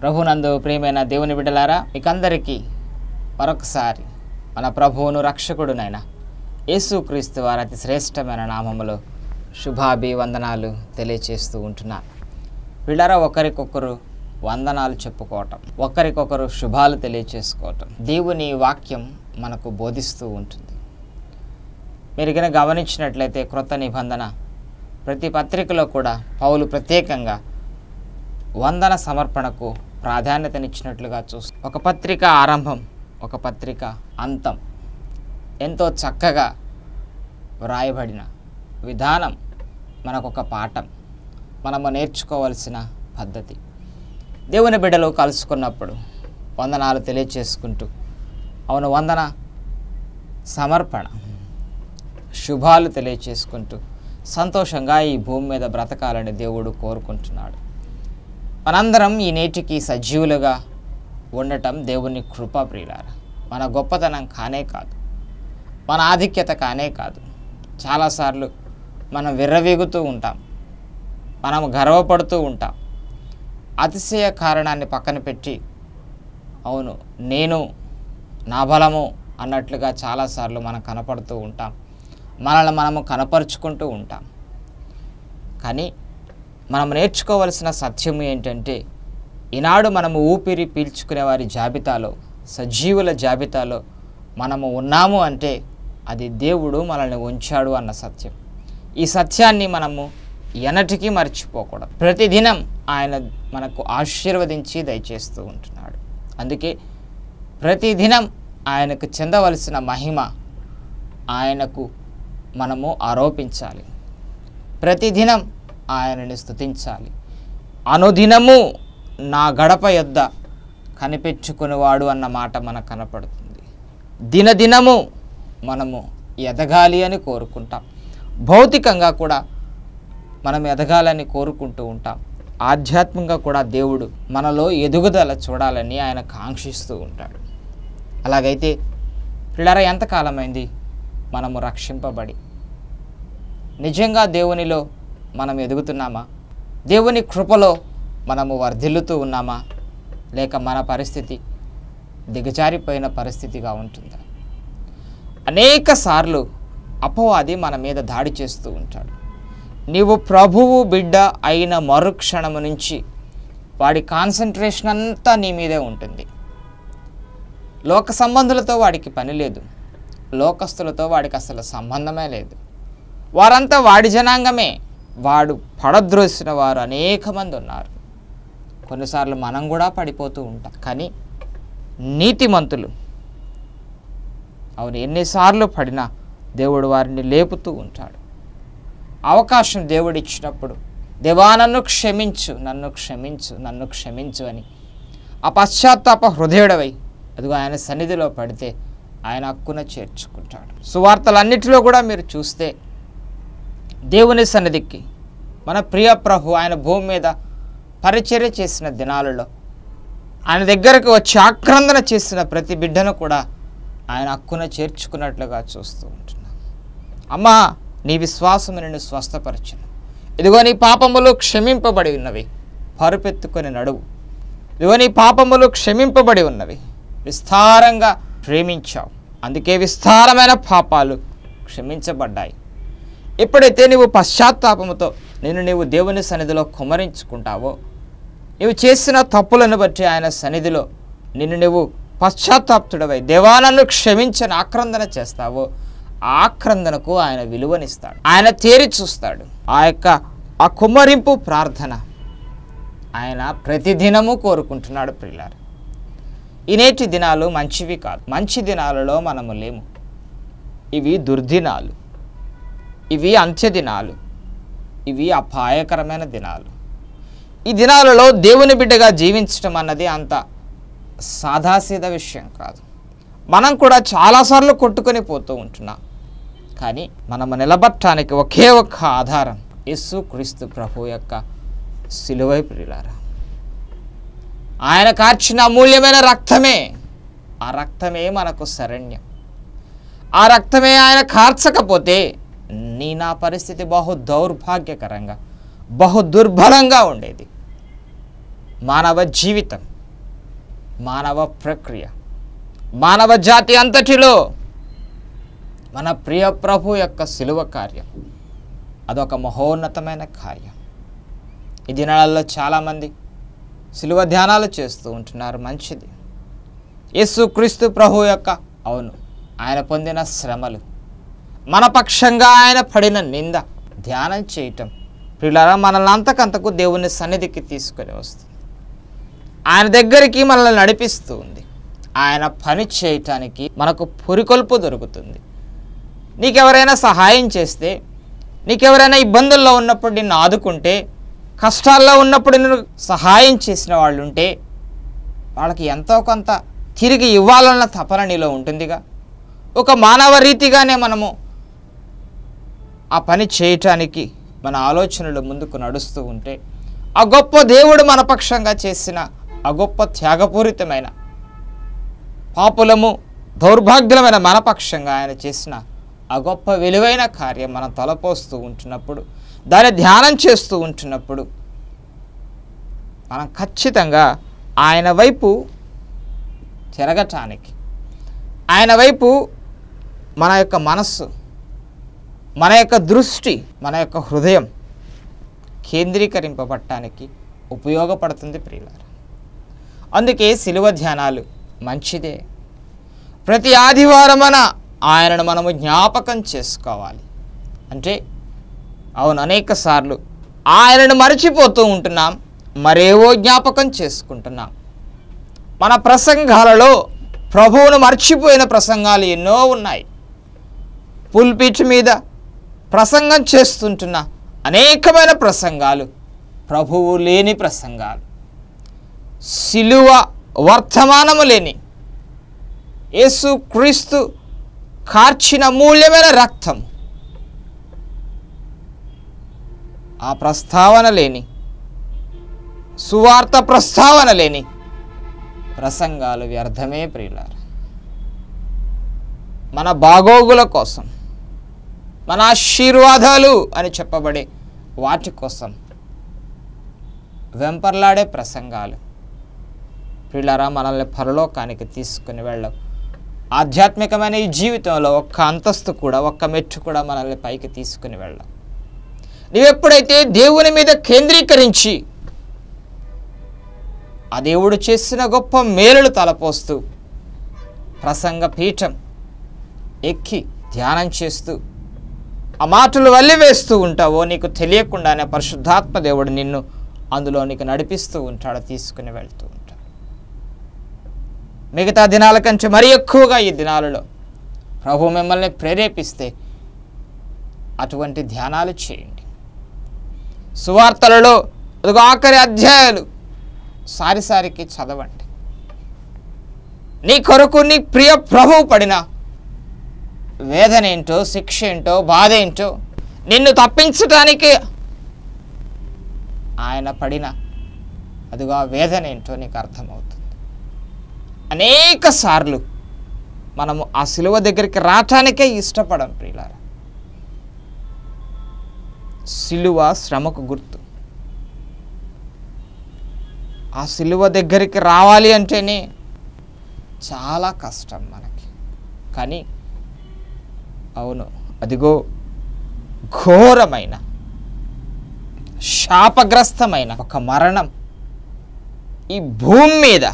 ప్రభునందు ప్రియమైన దేవుని బిడ్డలారా మీకందరికీ మరొకసారి మన ప్రభువును రక్షకుడునైన యేసుక్రీస్తు వారి అతి శ్రేష్టమైన నామములో శుభాభివందనాలు తెలియచేస్తూ ఉంటున్నాను వీళ్ళారా ఒకరికొకరు వందనాలు చెప్పుకోవటం ఒకరికొకరు శుభాలు తెలియచేసుకోవటం దేవుని వాక్యం మనకు బోధిస్తూ ఉంటుంది మీరు కనుక గమనించినట్లయితే క్రొత్త నిబంధన ప్రతి పత్రికలో కూడా పౌలు ప్రత్యేకంగా వందన సమర్పణకు ప్రాధాన్యతనిచ్చినట్లుగా చూస్తాం ఒక పత్రిక ఆరంభం ఒక పత్రిక అంతం ఎంతో చక్కగా వ్రాయబడిన విధానం మనకొక పాఠం మనము నేర్చుకోవలసిన పద్ధతి దేవుని బిడ్డలు కలుసుకున్నప్పుడు వందనాలు తెలియచేసుకుంటూ అవును వందన సమర్పణ శుభాలు తెలియచేసుకుంటూ సంతోషంగా ఈ భూమి మీద బ్రతకాలని దేవుడు కోరుకుంటున్నాడు మనందరం ఈ నేటికి సజీవులుగా ఉండటం దేవుని కృపా ప్రియులార మన గొప్పతనం కానే కాదు మన ఆధిక్యత కానే కాదు చాలాసార్లు మనం విర్రవీగుతూ ఉంటాం మనం గర్వపడుతూ ఉంటాం అతిశయ కారణాన్ని పక్కన పెట్టి అవును నేను నా బలము అన్నట్లుగా చాలాసార్లు మనం కనపడుతూ ఉంటాం మనల్ని మనము కనపరుచుకుంటూ ఉంటాం కానీ మనం నేర్చుకోవలసిన సత్యము ఏంటంటే ఈనాడు మనము ఊపిరి పీల్చుకునే వారి జాబితాలో సజీవుల జాబితాలో మనము ఉన్నాము అంటే అది దేవుడు మనల్ని ఉంచాడు అన్న సత్యం ఈ సత్యాన్ని మనము ఎనటికీ మర్చిపోకూడదు ప్రతిదినం ఆయన మనకు ఆశీర్వదించి దయచేస్తూ ఉంటున్నాడు అందుకే ప్రతిదినం ఆయనకు చెందవలసిన మహిమ ఆయనకు మనము ఆరోపించాలి ప్రతిదినం ఆయనని స్తుతించాలి అనుదినము నా గడప యొద్ద కనిపెట్టుకునేవాడు అన్న మాట మనకు కనపడుతుంది దినదినము మనము ఎదగాలి అని కోరుకుంటాం భౌతికంగా కూడా మనం ఎదగాలని కోరుకుంటూ ఉంటాం ఆధ్యాత్మికంగా కూడా దేవుడు మనలో ఎదుగుదల చూడాలని ఆయన కాంక్షిస్తూ ఉంటాడు అలాగైతే పిల్లర ఎంతకాలమైంది మనము రక్షింపబడి నిజంగా దేవునిలో మనం ఎదుగుతున్నామా దేవుని కృపలో మనము వర్ధిల్లుతూ ఉన్నామా లేక మన పరిస్థితి దిగజారిపోయిన పరిస్థితిగా ఉంటుందా అనేక సార్లు అపవాది మన మీద దాడి చేస్తూ ఉంటాడు నీవు ప్రభువు బిడ్డ అయిన మరుక్షణము నుంచి వాడి కాన్సన్ట్రేషన్ అంతా నీ మీదే ఉంటుంది లోక సంబంధులతో వాడికి పని లేదు లోకస్తులతో వాడికి అసలు సంబంధమే లేదు వారంతా వాడి జనాంగమే వాడు పడద్రోసిన వారు అనేక మంది ఉన్నారు కొన్నిసార్లు మనం కూడా పడిపోతూ ఉంటాం కానీ నీతిమంతులు అవును ఎన్నిసార్లు పడినా దేవుడు వారిని లేపుతూ ఉంటాడు అవకాశం దేవుడు ఇచ్చినప్పుడు దేవా నన్ను క్షమించు నన్ను క్షమించు నన్ను క్షమించు అని ఆ పశ్చాత్తాప హృదయుడవై అదిగో ఆయన సన్నిధిలో పడితే ఆయన హక్కున చేర్చుకుంటాడు సువార్తలన్నిటిలో కూడా మీరు చూస్తే దేవుని సన్నిధికి మన ప్రియ ప్రభు ఆయన భూమి మీద పరిచర్య చేసిన దినాలలో ఆయన దగ్గరకు వచ్చి ఆక్రందన చేసిన ప్రతి బిడ్డను కూడా ఆయన హక్కున చేర్చుకున్నట్లుగా చూస్తూ ఉంటున్నాం అమ్మా నీ విశ్వాసము నిన్ను స్వస్థపరచును ఇదిగో నీ పాపములు క్షమింపబడి ఉన్నవి పరుపెత్తుకొని నడువు ఇదిగో నీ పాపములు క్షమింపబడి ఉన్నవి విస్తారంగా ప్రేమించావు అందుకే విస్తారమైన పాపాలు క్షమించబడ్డాయి ఎప్పుడైతే నీవు పశ్చాత్తాపముతో నేను నీవు దేవుని సన్నిధిలో కుమరించుకుంటావో నీవు చేసిన తప్పులను బట్టి ఆయన సన్నిధిలో నిన్ను నువ్వు పశ్చాత్తాప్తుడవై దేవాలను క్షమించని ఆక్రందన చేస్తావో ఆ ఆక్రందనకు ఆయన విలువనిస్తాడు ఆయన తేరి చూస్తాడు ఆ యొక్క ఆ కుమ్మరింపు ప్రార్థన ఆయన ప్రతిదినము కోరుకుంటున్నాడు ప్రియులారు ఈ నేటి దినాలు మంచివి కాదు మంచి దినాలలో మనము లేము ఇవి దుర్దినాలు ఇవి అంత్య దినాలు ఇవి అపాయకరమైన దినాలు ఈ దినాలలో దేవుని బిడ్డగా జీవించడం అన్నది అంత సాదాసీద విషయం కాదు మనం కూడా చాలాసార్లు కొట్టుకొని పోతూ ఉంటున్నాం కానీ మనము నిలబట్టడానికి ఒకే ఒక్క ఆధారం యేసు క్రీస్తు ప్రభు యొక్క సిలువై ప్రియులారా ఆయన కార్చిన అమూల్యమైన రక్తమే ఆ రక్తమే మనకు శరణ్యం ఆ రక్తమే ఆయన కార్చకపోతే నీ నా పరిస్థితి బహు దౌర్భాగ్యకరంగా బహు దుర్బలంగా ఉండేది మానవ జీవితం మానవ ప్రక్రియ మానవ జాతి అంతటిలో మన ప్రియ ప్రభు యొక్క శిలువ కార్యం అదొక మహోన్నతమైన కార్యం ఈ దినాలలో చాలామంది శిలువ ధ్యానాలు చేస్తూ ఉంటున్నారు మంచిది యేసుక్రీస్తు ప్రభు యొక్క అవును ఆయన పొందిన శ్రమలు మన పక్షంగా ఆయన పడిన నింద ధ్యానం చేయటం పిల్లరా మనల్ని అంతకంతకు దేవుని సన్నిధికి తీసుకొని వస్తుంది ఆయన దగ్గరికి మనల్ని నడిపిస్తూ ఉంది ఆయన పని చేయటానికి మనకు పురికొల్పు దొరుకుతుంది నీకెవరైనా సహాయం చేస్తే నీకెవరైనా ఇబ్బందుల్లో ఉన్నప్పుడు నిన్ను ఆదుకుంటే కష్టాల్లో ఉన్నప్పుడు నిన్ను సహాయం చేసిన వాళ్ళు ఉంటే వాళ్ళకి ఎంతో కొంత తిరిగి ఇవ్వాలన్న తపన నీలో ఉంటుందిగా ఒక మానవ రీతిగానే మనము ఆ పని చేయటానికి మన ఆలోచనలు ముందుకు నడుస్తూ ఉంటే ఆ గొప్ప దేవుడు మన పక్షంగా చేసిన ఆ గొప్ప త్యాగపూరితమైన పాపులము దౌర్భాగ్యులమైన మన పక్షంగా ఆయన చేసిన ఆ గొప్ప విలువైన కార్యం మనం తలపోస్తూ ఉంటున్నప్పుడు దాన్ని ధ్యానం చేస్తూ ఉంటున్నప్పుడు మనం ఖచ్చితంగా ఆయన వైపు తిరగటానికి ఆయన వైపు మన యొక్క మనస్సు మన యొక్క దృష్టి మన యొక్క హృదయం కేంద్రీకరింపబడటానికి ఉపయోగపడుతుంది ప్రియులారా అందుకే శిలువ ధ్యానాలు మంచిదే ప్రతి ఆదివారమన ఆయనను మనము జ్ఞాపకం చేసుకోవాలి అంటే అవును అనేక సార్లు ఆయనను మరచిపోతూ ఉంటున్నాం మరేవో జ్ఞాపకం చేసుకుంటున్నాం మన ప్రసంగాలలో ప్రభువును మర్చిపోయిన ప్రసంగాలు ఎన్నో ఉన్నాయి పుల్పిట్ మీద ప్రసంగం చేస్తుంటున్న అనేకమైన ప్రసంగాలు ప్రభువు లేని ప్రసంగాలు సిలువ వర్తమానము లేని యేసు క్రీస్తు కార్చిన మూల్యమైన రక్తం ఆ ప్రస్తావన లేని సువార్త ప్రస్తావన లేని ప్రసంగాలు వ్యర్థమే ప్రియులారు మన బాగోగుల కోసం మన ఆశీర్వాదాలు అని చెప్పబడే వాటి కోసం వెంపర్లాడే ప్రసంగాలు పిల్లరా మనల్ని పరలోకానికి తీసుకుని వెళ్ళవు ఆధ్యాత్మికమైన ఈ జీవితంలో ఒక్క అంతస్తు కూడా ఒక్క మెట్టు కూడా మనల్ని పైకి తీసుకుని వెళ్ళవు నీవెప్పుడైతే దేవుని మీద కేంద్రీకరించి ఆ దేవుడు చేసిన గొప్ప మేలులు తలపోస్తూ ప్రసంగ పీఠం ఎక్కి ధ్యానం చేస్తూ ఆ మాటలు వల్లివేస్తూ ఉంటావో నీకు తెలియకుండానే పరిశుద్ధాత్మ దేవుడు నిన్ను అందులో నీకు నడిపిస్తూ ఉంటాడు తీసుకుని వెళ్తూ ఉంటాడు మిగతా దినాల కంటే మరీ ఎక్కువగా ఈ దినాలలో ప్రభు మిమ్మల్ని ప్రేరేపిస్తే అటువంటి ధ్యానాలు చేయండి సువార్తలలో అదిగో ఆఖరి అధ్యాయాలు సారిసారికి చదవండి నీ కొరకు నీ ప్రియ ప్రభువు పడిన వేదన ఏంటో శిక్ష ఏంటో బాధ ఏంటో నిన్ను తప్పించటానికి ఆయన పడిన అదిగో ఆ వేదన ఏంటో నీకు అర్థమవుతుంది అనేక సార్లు మనము ఆ సిలువ దగ్గరికి రావటానికే ఇష్టపడం ప్రియులారా సిలువ శ్రమకు గుర్తు ఆ సిలువ దగ్గరికి రావాలి అంటేనే చాలా కష్టం మనకి కానీ అవును అదిగో ఘోరమైన శాపగ్రస్తమైన ఒక మరణం ఈ భూమి మీద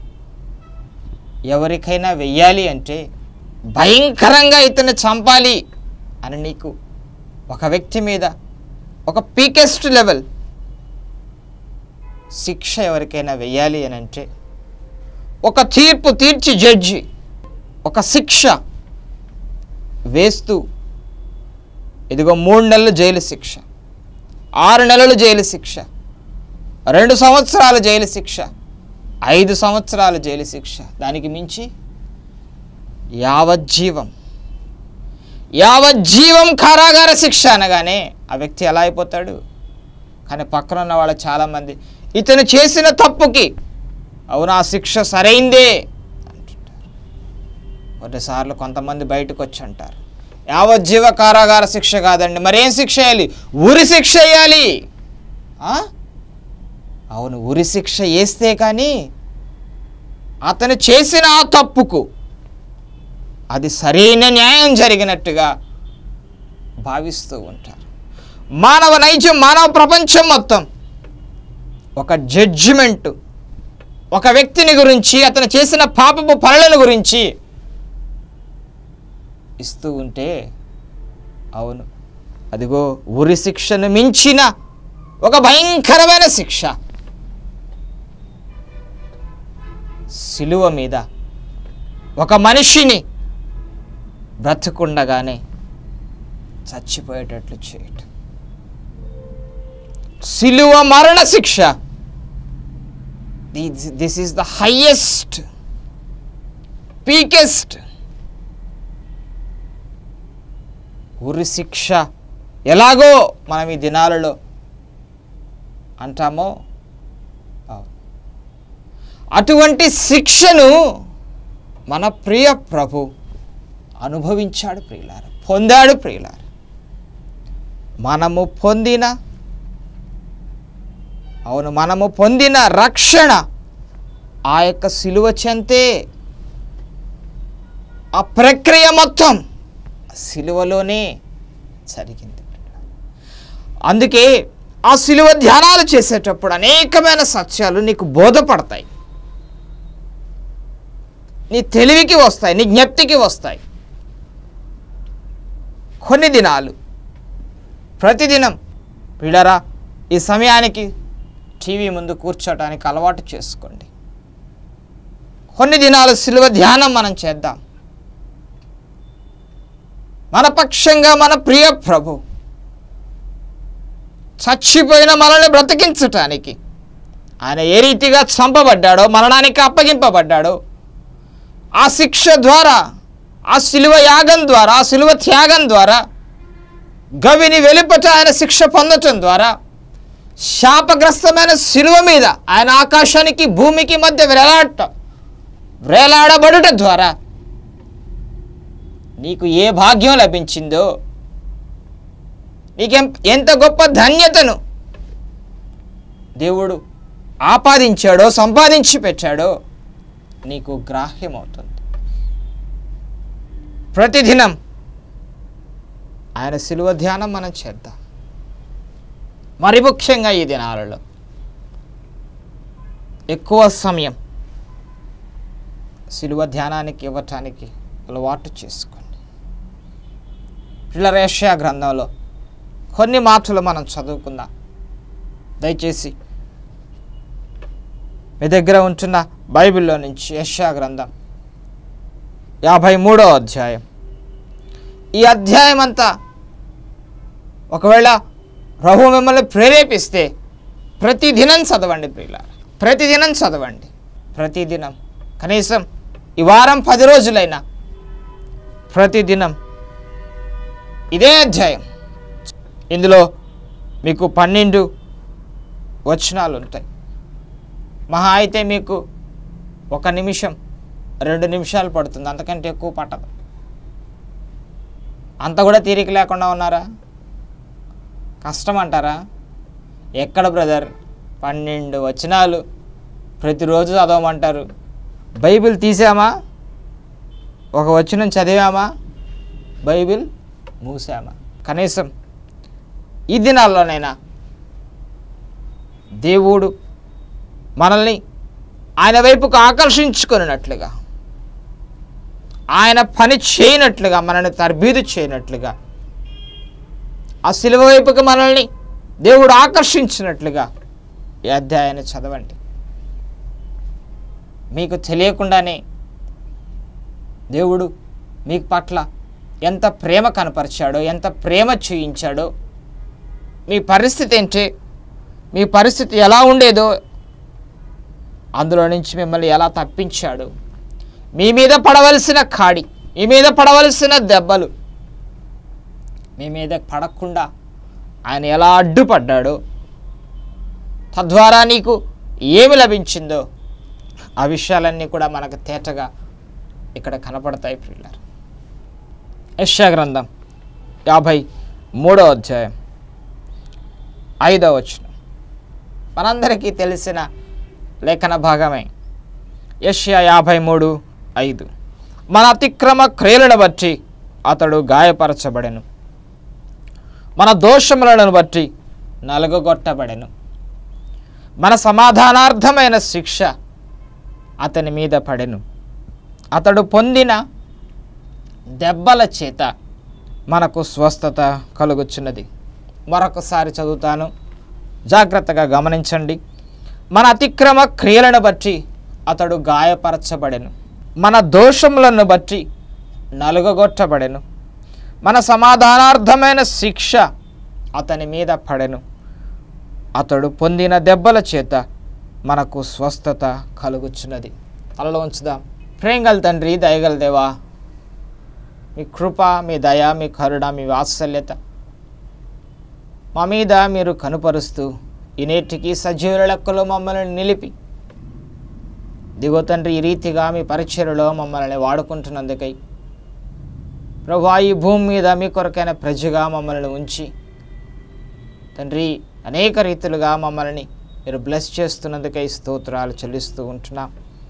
ఎవరికైనా వెయ్యాలి అంటే భయంకరంగా ఇతన్ని చంపాలి అని నీకు ఒక వ్యక్తి మీద ఒక పీకెస్ట్ లెవెల్ శిక్ష ఎవరికైనా వెయ్యాలి అని అంటే ఒక తీర్పు తీర్చి జడ్జి ఒక శిక్ష వేస్తూ ఇదిగో మూడు నెలలు జైలు శిక్ష ఆరు నెలలు జైలు శిక్ష రెండు సంవత్సరాల జైలు శిక్ష ఐదు సంవత్సరాల జైలు శిక్ష దానికి మించి యావజ్జీవం యావజ్జీవం కారాగార శిక్ష అనగానే ఆ వ్యక్తి ఎలా అయిపోతాడు కానీ పక్కన ఉన్న వాళ్ళు చాలామంది ఇతను చేసిన తప్పుకి అవునా శిక్ష సరైందే అంటుంటారు కొన్నిసార్లు కొంతమంది బయటకు వచ్చి అంటారు యావజ్జీవ కారాగార శిక్ష కాదండి మరేం శిక్ష వేయాలి ఉరి శిక్ష వేయాలి ఆ? అవును ఉరి శిక్ష వేస్తే కానీ అతను చేసిన ఆ తప్పుకు అది సరైన న్యాయం జరిగినట్టుగా భావిస్తూ ఉంటారు మానవ నైజం మానవ ప్రపంచం మొత్తం ఒక జడ్జిమెంట్ ఒక వ్యక్తిని గురించి అతను చేసిన పాపపు పనులను గురించి ఇస్తూ ఉంటే అవును అదిగో ఉరి శిక్షను మించిన ఒక భయంకరమైన శిక్ష సిలువ మీద ఒక మనిషిని బ్రతకుండగానే చచ్చిపోయేటట్లు చేయటం సిలువ మరణ శిక్ష this is the highest peakest ఉరి శిక్ష ఎలాగో మనం ఈ దినాలలో అంటామో అవును. అటువంటి శిక్షను మన ప్రియ ప్రభు అనుభవించాడు ప్రియులార పొందాడు ప్రియులార మనము పొందిన అవును మనము పొందిన రక్షణ ఆ యొక్క సిలువ చెంతే ఆ ప్రక్రియ మొత్తం సిలువలోనే జరిగింది అందుకే ఆ సిలువ ధ్యానాలు చేసేటప్పుడు అనేకమైన సత్యాలు నీకు బోధపడతాయి నీ తెలివికి వస్తాయి నీ జ్ఞప్తికి వస్తాయి కొన్ని దినాలు ప్రతిదినం పిల్లరా ఈ సమయానికి టీవీ ముందు కూర్చోటానికి అలవాటు చేసుకోండి కొన్ని దినాలు సిలువ ధ్యానం మనం చేద్దాం మన పక్షంగా మన ప్రియ ప్రభు చచ్చిపోయిన మనల్ని బ్రతికించటానికి ఆయన ఏ రీతిగా చంపబడ్డాడో మరణానికి అప్పగింపబడ్డాడో ఆ శిక్ష ద్వారా ఆ శిలువ యాగం ద్వారా ఆ శిలువ త్యాగం ద్వారా గవిని వెలుపట ఆయన శిక్ష పొందటం ద్వారా శాపగ్రస్తమైన శిలువ మీద ఆయన ఆకాశానికి భూమికి మధ్య వేలాడటం వేలాడబడుట ద్వారా నీకు ఏ భాగ్యం లభించిందో నీకెం ఎంత గొప్ప ధన్యతను దేవుడు ఆపాదించాడో సంపాదించి పెట్టాడో నీకు గ్రాహ్యమవుతుంది ప్రతిదినం ఆయన శిలువ ధ్యానం మనం చేద్దాం మరి ముఖ్యంగా ఈ దినాలలో ఎక్కువ సమయం శిలువ ధ్యానానికి ఇవ్వటానికి అలవాటు చేసుకోండి పిల్లరేషియా గ్రంథంలో కొన్ని మాటలు మనం చదువుకుందాం దయచేసి మీ దగ్గర ఉంటున్న బైబిల్లో నుంచి యెషయా గ్రంథం యాభై మూడో అధ్యాయం ఈ అధ్యాయం అంతా ఒకవేళ ప్రభు మిమ్మల్ని ప్రేరేపిస్తే ప్రతిదినం చదవండి ప్రియుల ప్రతిదినం చదవండి ప్రతిదినం కనీసం ఈ వారం పది రోజులైనా ప్రతిదినం ఇదే అధ్యాయం ఇందులో మీకు పన్నెండు వచనాలు ఉంటాయి మహా అయితే మీకు ఒక నిమిషం రెండు నిమిషాలు పడుతుంది అంతకంటే ఎక్కువ పట్టదు అంత కూడా తీరిక లేకుండా ఉన్నారా కష్టం అంటారా ఎక్కడ బ్రదర్ పన్నెండు వచనాలు ప్రతిరోజు చదవమంటారు బైబిల్ తీసామా ఒక వచనం చదివామా బైబిల్ మూసామా కనీసం ఈ దినాల్లోనైనా దేవుడు మనల్ని ఆయన వైపుకు ఆకర్షించుకున్నట్లుగా ఆయన పని చేయనట్లుగా మనల్ని తర్బీదు చేయనట్లుగా ఆ శిలువ వైపుకు మనల్ని దేవుడు ఆకర్షించినట్లుగా ఈ అధ్యాయాన్ని చదవండి మీకు తెలియకుండానే దేవుడు మీ పట్ల ఎంత ప్రేమ కనపరిచాడో ఎంత ప్రేమ చూయించాడో మీ పరిస్థితి ఏంటి మీ పరిస్థితి ఎలా ఉండేదో అందులో నుంచి మిమ్మల్ని ఎలా తప్పించాడు మీ మీద పడవలసిన కాడి మీ మీద పడవలసిన దెబ్బలు మీ మీద పడకుండా ఆయన ఎలా అడ్డుపడ్డాడో తద్వారా నీకు ఏమి లభించిందో ఆ విషయాలన్నీ కూడా మనకు తేటగా ఇక్కడ కనపడతాయి ప్రియులారు యెషయా గ్రంథం యాభై మూడో అధ్యాయం ఐదవ వచనం మనందరికీ తెలిసిన లేఖన భాగమే యష్యా యాభై మూడు ఐదు మన అతిక్రమ క్రియలను బట్టి అతడు గాయపరచబడెను మన దోషములను బట్టి నలగగొట్టబడెను మన సమాధానార్థమైన శిక్ష అతని మీద పడెను అతడు పొందిన దెబ్బల చేత మనకు స్వస్థత కలుగుచున్నది మరొకసారి చదువుతాను జాగ్రత్తగా గమనించండి మన అతిక్రమ క్రియలను బట్టి అతడు గాయపరచబడెను మన దోషములను బట్టి నలుగగొట్టబడెను మన సమాధానార్థమైన శిక్ష అతని మీద పడెను అతడు పొందిన దెబ్బల చేత మనకు స్వస్థత కలుగుచున్నది తలలో ఉంచుదాం ప్రేంగల తండ్రి దయగల దేవా మీ కృప మీ దయ మీ కరుణ మీ వాత్సల్యత మా మీద మీరు కనుపరుస్తూ ఈ నేటికి సజీవుల లెక్కలో మమ్మల్ని నిలిపి దిగో తండ్రి ఈ రీతిగా మీ పరిచయలో మమ్మల్ని వాడుకుంటున్నందుకై ప్రభు ఈ భూమి మీద మీ కొరకైన ప్రజగా మమ్మల్ని ఉంచి తండ్రి అనేక రీతులుగా మమ్మల్ని మీరు బ్లెస్ చేస్తున్నందుకై స్తోత్రాలు చెల్లిస్తూ ఉంటున్నాం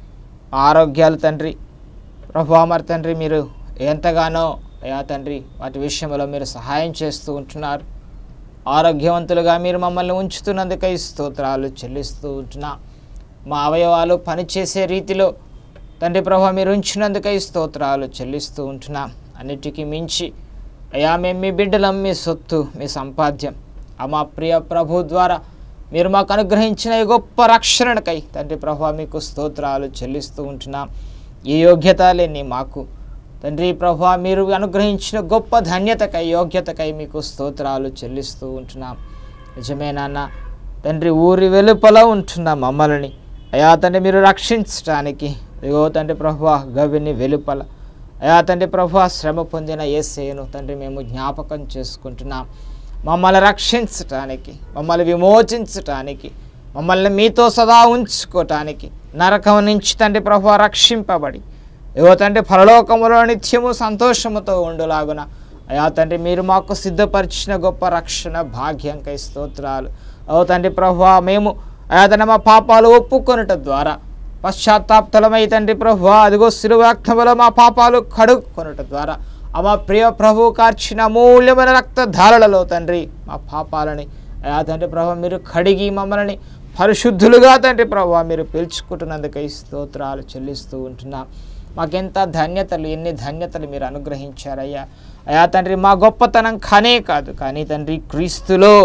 మా ఆరోగ్యాలు తండ్రి ప్రభు మరి తండ్రి మీరు ఎంతగానో అయా తండ్రి వాటి విషయంలో మీరు సహాయం చేస్తూ ఉంటున్నారు ఆరోగ్యవంతులుగా మీరు మమ్మల్ని ఉంచుతున్నందుకై స్తోత్రాలు చెల్లిస్తూ ఉంటున్నా మా అవయవాలు పనిచేసే రీతిలో తండ్రి ప్రభు మీరు ఉంచినందుకై స్తోత్రాలు చెల్లిస్తూ ఉంటున్నాం అన్నిటికీ మించి అయా మేము మీ బిడ్డలం మీ సొత్తు మీ సంపాద్యం ఆ మా ప్రియ ప్రభు ద్వారా మీరు మాకు అనుగ్రహించిన ఈ గొప్ప రక్షణకై తండ్రి ప్రభు మీకు స్తోత్రాలు చెల్లిస్తూ ఉంటున్నాం ఈ యోగ్యత లేని మాకు తండ్రి ప్రభు మీరు అనుగ్రహించిన గొప్ప ధన్యతకై యోగ్యతకై మీకు స్తోత్రాలు చెల్లిస్తూ ఉంటున్నాం నిజమే నాన్న తండ్రి ఊరి వెలుపల ఉంటున్న మమ్మల్ని అయా తండ్రి మీరు రక్షించడానికి అయ్యో తండ్రి ప్రభు గవిని వెలుపల అయా తండ్రి ప్రభు శ్రమ పొందిన ఏసేను తండ్రి మేము జ్ఞాపకం చేసుకుంటున్నాం మమ్మల్ని రక్షించటానికి మమ్మల్ని విమోచించటానికి మమ్మల్ని మీతో సదా ఉంచుకోవటానికి నరకం నుంచి తండ్రి ప్రభు రక్షింపబడి ఏవో తండ్రి పరలోకములో నిత్యము సంతోషముతో ఉండులాగున అయా తండ్రి మీరు మాకు సిద్ధపరిచిన గొప్ప రక్షణ భాగ్యంకై స్తోత్రాలు ఓ తండ్రి ప్రభు మేము అయా తండ్రి మా పాపాలు ఒప్పుకొనుట ద్వారా పశ్చాత్తాప్తలమై తండ్రి ప్రభు అదిగో శిరువాక్తములో మా పాపాలు కడుక్కొనుట ద్వారా ఆ మా ప్రియ ప్రభు కార్చిన అమూల్యమైన రక్తధారలలో తండ్రి మా పాపాలని అయా తండ్రి ప్రభు మీరు కడిగి మమ్మల్ని పరిశుద్ధులుగా తండ్రి ప్రభు మీరు పిలుచుకుంటున్నందుకై స్తోత్రాలు చెల్లిస్తూ ఉంటున్నాం మాకెంత ధన్యతలు ఎన్ని ధన్యతలు మీరు అనుగ్రహించారయ్యా అయా తండ్రి మా గొప్పతనం కానే కాదు కానీ తండ్రి క్రీస్తులో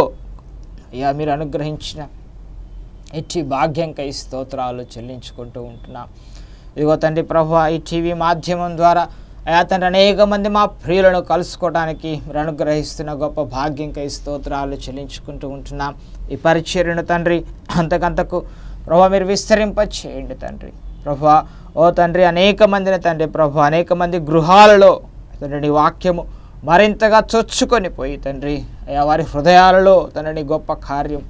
అయ్యా మీరు అనుగ్రహించిన ఇట్టి భాగ్యంకై స్తోత్రాలు చెల్లించుకుంటూ ఉంటున్నాం ఇదిగో తండ్రి ప్రభు ఈ టీవీ మాధ్యమం ద్వారా అయా తండ్రి అనేక మంది మా ప్రియులను కలుసుకోవడానికి మీరు అనుగ్రహిస్తున్న గొప్ప భాగ్యంకై స్తోత్రాలు చెల్లించుకుంటూ ఉంటున్నాం ఈ పరిచర్యను తండ్రి అంతకంతకు ప్రభు మీరు విస్తరింప చేయండి తండ్రి ప్రభు ఓ తండ్రి అనేక మందిని తండ్రి ప్రభు అనేక మంది గృహాలలో తండ్రి నీ వాక్యము మరింతగా చొచ్చుకొని పోయి తండ్రి అయా వారి హృదయాలలో తండ్రి నీ గొప్ప కార్యం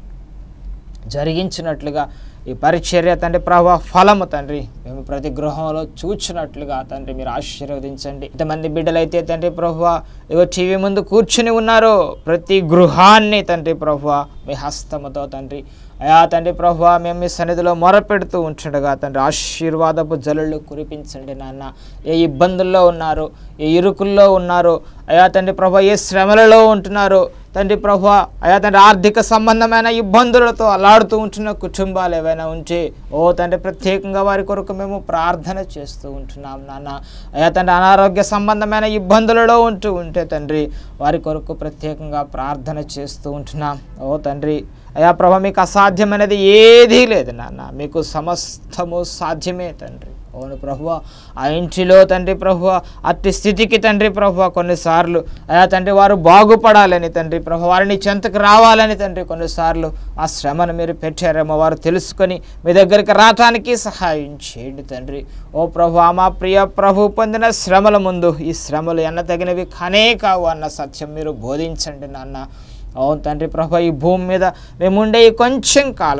జరిగించినట్లుగా ఈ పరిచర్య తండ్రి ప్రభా ఫలము తండ్రి మేము ప్రతి గృహంలో చూచినట్లుగా తండ్రి మీరు ఆశీర్వదించండి ఇంతమంది బిడ్డలైతే తండ్రి ప్రభు ఇగో టీవీ ముందు కూర్చుని ఉన్నారో ప్రతి గృహాన్ని తండ్రి ప్రభు మీ హస్తముతో తండ్రి అయా తండ్రి ప్రభు మేము మీ సన్నిధిలో మొరపెడుతూ ఉంటుండగా తండ్రి ఆశీర్వాదపు జలుళ్ళు కురిపించండి నాన్న ఏ ఇబ్బందుల్లో ఉన్నారు ఏ ఇరుకుల్లో ఉన్నారు అయా తండ్రి ప్రభు ఏ శ్రమలలో ఉంటున్నారు తండ్రి ప్రభు అయా తండ్రి ఆర్థిక సంబంధమైన ఇబ్బందులతో అల్లాడుతూ ఉంటున్న కుటుంబాలు ఏవైనా ఉంటే ఓ తండ్రి ప్రత్యేకంగా వారి కొరకు మేము ప్రార్థన చేస్తూ ఉంటున్నాం నాన్న అయా తండ్రి అనారోగ్య సంబంధమైన ఇబ్బందులలో ఉంటూ ఉంటే తండ్రి వారి కొరకు ప్రత్యేకంగా ప్రార్థన చేస్తూ ఉంటున్నాం ఓ తండ్రి అయా ప్రభ మీకు అసాధ్యమైనది ఏదీ లేదు నాన్న మీకు సమస్తము సాధ్యమే తండ్రి అవును ప్రభు ఆ ఇంటిలో తండ్రి ప్రభు అట్టి స్థితికి తండ్రి ప్రభు కొన్నిసార్లు అయా తండ్రి వారు బాగుపడాలని తండ్రి ప్రభు వారిని చెంతకు రావాలని తండ్రి కొన్నిసార్లు ఆ శ్రమను మీరు పెట్టారేమో వారు తెలుసుకొని మీ దగ్గరికి రావటానికి సహాయం చేయండి తండ్రి ఓ ప్రభు మా ప్రియ ప్రభు పొందిన శ్రమల ముందు ఈ శ్రమలు ఎన్న తగినవి కానే కావు అన్న సత్యం మీరు బోధించండి నాన్న అవును తండ్రి ప్రభు ఈ భూమి మీద మేముండే ఈ కొంచెం కాలం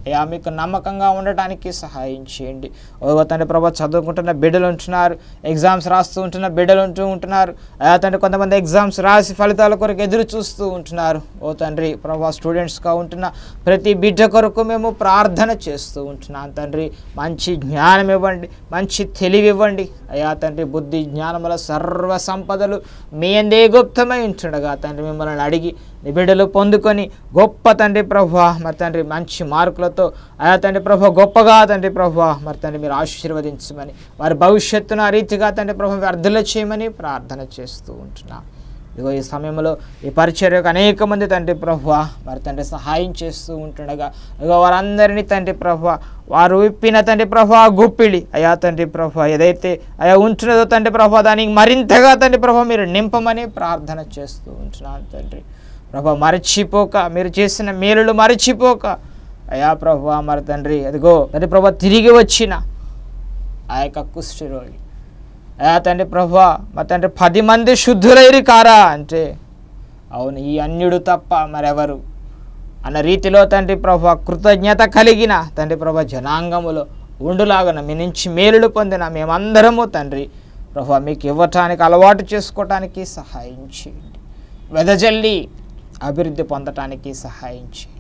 అయ్యా మీకు నమ్మకంగా ఉండటానికి సహాయం చేయండి ఓ తండ్రి ప్రభా చదువుకుంటున్న బిడ్డలు ఉంటున్నారు ఎగ్జామ్స్ రాస్తూ ఉంటున్న బిడ్డలు ఉంటూ ఉంటున్నారు అయ్యా తండ్రి కొంతమంది ఎగ్జామ్స్ రాసి ఫలితాల కొరకు ఎదురు చూస్తూ ఉంటున్నారు ఓ తండ్రి ప్రభా స్టూడెంట్స్గా ఉంటున్న ప్రతి బిడ్డ కొరకు మేము ప్రార్థన చేస్తూ ఉంటున్నాం తండ్రి మంచి జ్ఞానం ఇవ్వండి మంచి తెలివి ఇవ్వండి అయ్యా తండ్రి బుద్ధి జ్ఞానముల సర్వ సంపదలు మీ అందే గుప్తమై ఉంటుండగా తండ్రి మిమ్మల్ని అడిగి నీ బిడ్డలు పొందుకొని గొప్ప తండ్రి ప్రభు మరి తండ్రి మంచి మార్కులతో అయా తండ్రి ప్రభు గొప్పగా తండ్రి ప్రభు మరి తండ్రి మీరు ఆశీర్వదించమని వారి భవిష్యత్తును ఆ రీతిగా తండ్రి ప్రభు వ్యర్థులు చేయమని ప్రార్థన చేస్తూ ఉంటున్నాం ఇదిగో ఈ సమయంలో ఈ పరిచర్యకు అనేక మంది తండ్రి ప్రభు మరి తండ్రి సహాయం చేస్తూ ఉంటుండగా ఇదిగో వారందరినీ తండ్రి ప్రభు వారు విప్పిన తండ్రి ప్రభు గుప్పిడి అయా తండ్రి ప్రభు ఏదైతే అయా ఉంటున్నదో తండ్రి ప్రభు దానికి మరింతగా తండ్రి ప్రభు మీరు నింపమని ప్రార్థన చేస్తూ ఉంటున్నాను తండ్రి ప్రభు మరచిపోక మీరు చేసిన మేలులు మరచిపోక అయా ప్రభు మరి తండ్రి అదిగో తండ్రి ప్రభు తిరిగి వచ్చిన ఆ యొక్క కుష్టి రోగి అయా తండ్రి ప్రభు మా తండ్రి పది మంది శుద్ధులైరి కారా అంటే అవును ఈ అన్యుడు తప్ప మరెవరు అన్న రీతిలో తండ్రి ప్రభు కృతజ్ఞత కలిగిన తండ్రి ప్రభు జనాంగములో ఉండులాగన మీ నుంచి మేలులు పొందిన మేమందరము తండ్రి ప్రభు మీకు ఇవ్వటానికి అలవాటు చేసుకోవటానికి సహాయం చేయండి వెదజల్లి అభివృద్ధి పొందటానికి సహాయం చేయండి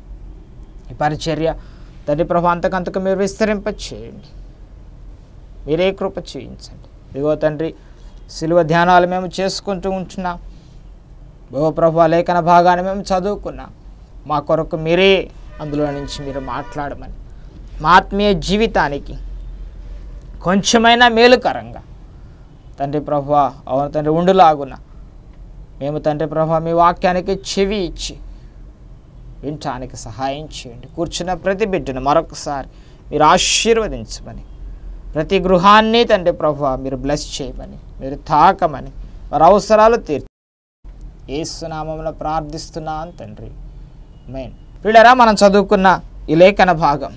ఈ పరిచర్య తండ్రి ప్రభు అంతకంతకు మీరు విస్తరింప చేయండి మీరే కృప చేయించండి ఇదిగో తండ్రి సిలువ ధ్యానాలు మేము చేసుకుంటూ ఉంటున్నాం ఓ ప్రభు లేఖన భాగాన్ని మేము చదువుకున్నాం మా కొరకు మీరే అందులో నుంచి మీరు మాట్లాడమని మా ఆత్మీయ జీవితానికి కొంచెమైనా మేలుకరంగా తండ్రి ప్రభు అవును తండ్రి ఉండులాగున మేము తండ్రి ప్రభు మీ వాక్యానికి చెవి ఇచ్చి వినటానికి సహాయం చేయండి కూర్చున్న ప్రతి బిడ్డను మరొకసారి మీరు ఆశీర్వదించమని ప్రతి గృహాన్ని తండ్రి ప్రభు మీరు బ్లెస్ చేయమని మీరు తాకమని వారి అవసరాలు తీర్చి ఏసునామంలో ప్రార్థిస్తున్నాను తండ్రి మెయిన్ వీళ్ళరా మనం చదువుకున్న ఈ లేఖన భాగం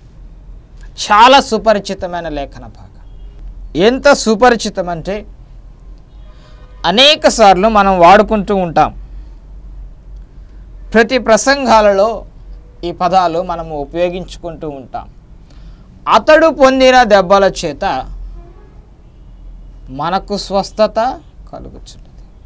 చాలా సుపరిచితమైన లేఖన భాగం ఎంత సుపరిచితం అంటే అనేక సార్లు మనం వాడుకుంటూ ఉంటాం ప్రతి ప్రసంగాలలో ఈ పదాలు మనము ఉపయోగించుకుంటూ ఉంటాం అతడు పొందిన దెబ్బల చేత మనకు స్వస్థత కలుగుచున్నది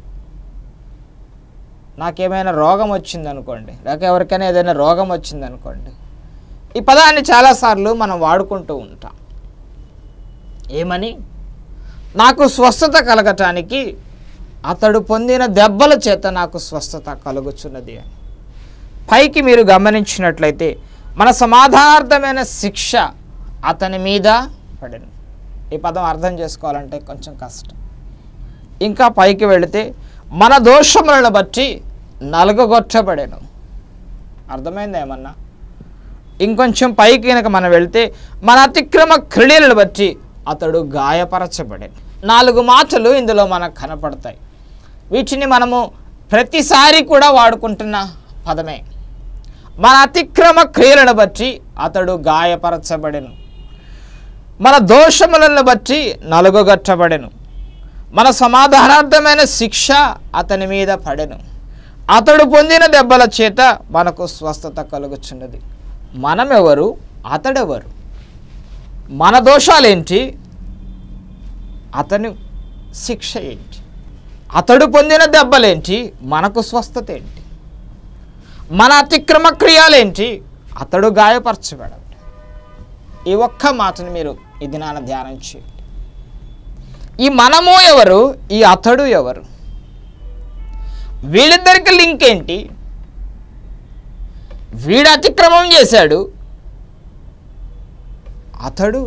నాకేమైనా రోగం వచ్చిందనుకోండి లేక ఎవరికైనా ఏదైనా రోగం వచ్చిందనుకోండి ఈ పదాన్ని చాలాసార్లు మనం వాడుకుంటూ ఉంటాం ఏమని నాకు స్వస్థత కలగటానికి అతడు పొందిన దెబ్బల చేత నాకు స్వస్థత కలుగుచున్నది అని పైకి మీరు గమనించినట్లయితే మన సమాధానార్థమైన శిక్ష అతని మీద పడను ఈ పదం అర్థం చేసుకోవాలంటే కొంచెం కష్టం ఇంకా పైకి వెళితే మన దోషములను బట్టి నలగగొట్టబడెను అర్థమైంది ఏమన్నా ఇంకొంచెం పైకి కనుక మనం వెళ్తే మన అతిక్రమ క్రియలను బట్టి అతడు గాయపరచబడెను నాలుగు మాటలు ఇందులో మనకు కనపడతాయి వీటిని మనము ప్రతిసారి కూడా వాడుకుంటున్న పదమే మన అతిక్రమ క్రియలను బట్టి అతడు గాయపరచబడెను మన దోషములను బట్టి నలుగుగట్టబడెను మన సమాధానార్థమైన శిక్ష అతని మీద పడెను అతడు పొందిన దెబ్బల చేత మనకు స్వస్థత కలుగుచున్నది మనమెవరు అతడెవరు మన దోషాలేంటి అతని శిక్ష ఏంటి అతడు పొందిన దెబ్బలేంటి మనకు స్వస్థత ఏంటి మన అతిక్రమ క్రియాలేంటి అతడు గాయపరచబడాడు ఈ ఒక్క మాటను మీరు ఈ దినాన ధ్యానం చేయండి ఈ మనము ఎవరు ఈ అతడు ఎవరు వీళ్ళిద్దరికి లింక్ ఏంటి వీడు అతిక్రమం చేశాడు అతడు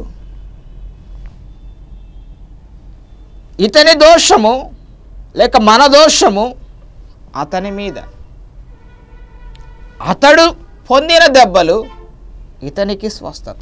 ఇతని దోషము లేక మన దోషము అతని మీద అతడు పొందిన దెబ్బలు ఇతనికి స్వస్థత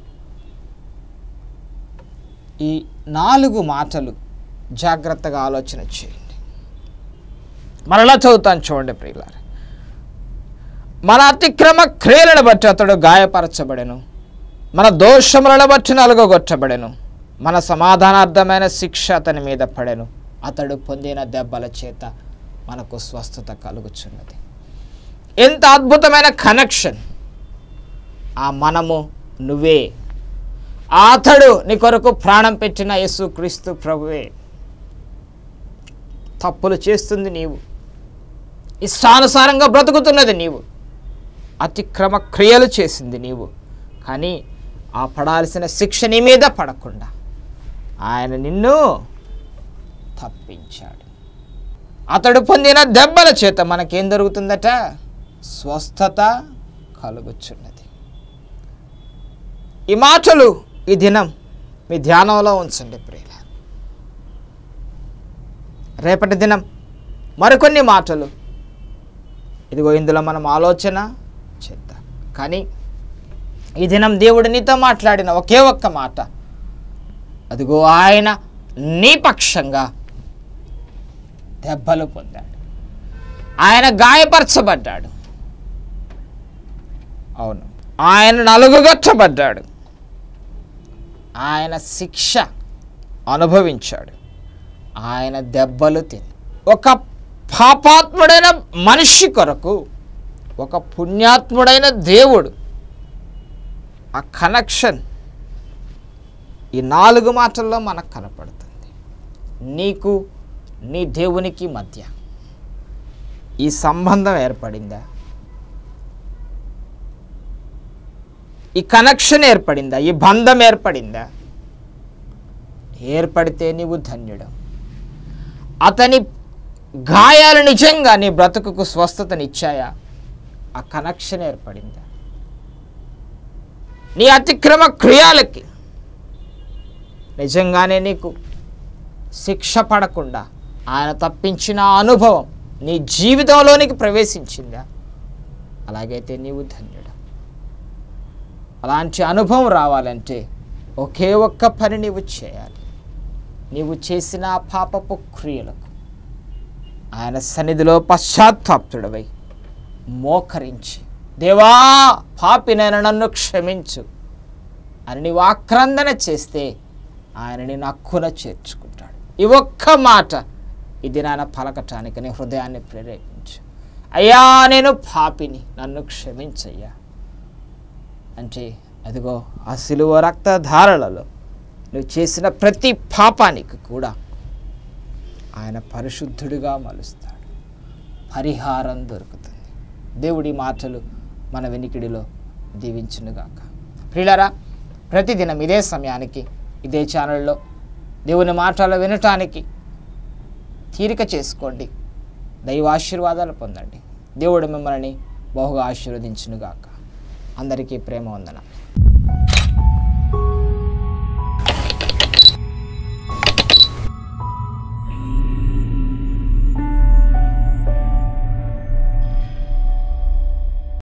ఈ నాలుగు మాటలు జాగ్రత్తగా ఆలోచన చేయండి మరలా చదువుతాను చూడండి ప్రియులారా మన అతిక్రమ క్రియలను బట్టి అతడు గాయపరచబడెను మన దోషములను బట్టి నలుగొట్టబడెను మన సమాధానార్థమైన శిక్ష అతని మీద పడెను అతడు పొందిన దెబ్బల చేత మనకు స్వస్థత కలుగుచున్నది ఎంత అద్భుతమైన కనెక్షన్ ఆ మనము నువ్వే అతడు నీ కొరకు ప్రాణం పెట్టిన యేసు క్రీస్తు ప్రభువే తప్పులు చేస్తుంది నీవు ఇష్టానుసారంగా బ్రతుకుతున్నది నీవు అతిక్రమ క్రియలు చేసింది నీవు కానీ ఆ పడాల్సిన శిక్ష నీ మీద పడకుండా ఆయన నిన్ను తప్పించాడు అతడు పొందిన దెబ్బల చేత మనకేం దొరుకుతుందట స్వస్థత కలుగుచున్నది ఈ మాటలు ఈ దినం మీ ధ్యానంలో ఉంచండి ప్రియుల రేపటి దినం మరికొన్ని మాటలు ఇదిగో ఇందులో మనం ఆలోచన చేద్దాం కానీ ఈ దినం దేవుడు నీతో మాట్లాడిన ఒకే ఒక్క మాట అదిగో ఆయన నీ పక్షంగా దెబ్బలు పొందాడు ఆయన గాయపరచబడ్డాడు అవును ఆయన నలుగుగొట్టబడ్డాడు ఆయన శిక్ష అనుభవించాడు ఆయన దెబ్బలు తిని ఒక పాపాత్ముడైన మనిషి కొరకు ఒక పుణ్యాత్ముడైన దేవుడు ఆ కనెక్షన్ ఈ నాలుగు మాటల్లో మనకు కనపడుతుంది నీకు నీ దేవునికి మధ్య ఈ సంబంధం ఏర్పడిందా ఈ కనెక్షన్ ఏర్పడిందా ఈ బంధం ఏర్పడిందా ఏర్పడితే నీవు ధన్యుడు అతని గాయాలు నిజంగా నీ బ్రతుకుకు స్వస్థతనిచ్చాయా ఆ కనెక్షన్ ఏర్పడిందా నీ అతిక్రమ క్రియాలకి నిజంగానే నీకు శిక్ష పడకుండా ఆయన తప్పించిన ఆ అనుభవం నీ జీవితంలోనికి ప్రవేశించిందా అలాగైతే నీవు ధన్యుడు అలాంటి అనుభవం రావాలంటే ఒకే ఒక్క పని నీవు చేయాలి నీవు చేసిన ఆ పాపపు క్రియలకు ఆయన సన్నిధిలో పశ్చాత్తాప్తుడవై మోకరించి దేవా పాపినైన నన్ను క్షమించు అని నీవు ఆక్రందన చేస్తే ఆయన నేను హక్కున చేర్చుకుంటాడు ఈ ఒక్క మాట ఇది నాన్న పలకటానికి నీ హృదయాన్ని ప్రేరేపించు అయ్యా నేను పాపిని నన్ను క్షమించయ్యా అంటే అదిగో ఆ సిలువ రక్తధారలలో నువ్వు చేసిన ప్రతి పాపానికి కూడా ఆయన పరిశుద్ధుడిగా మలుస్తాడు పరిహారం దొరుకుతుంది దేవుడి మాటలు మన వెనికిడిలో దీవించునుగాక ప్రియులరా ప్రతిదినం ఇదే సమయానికి ఇదే ఛానల్లో దేవుని మాటలు వినటానికి తీరిక చేసుకోండి దైవ ఆశీర్వాదాలు పొందండి దేవుడు మిమ్మల్ని బహుగా ఆశీర్వదించునుగాక అందరికీ ప్రేమ వందన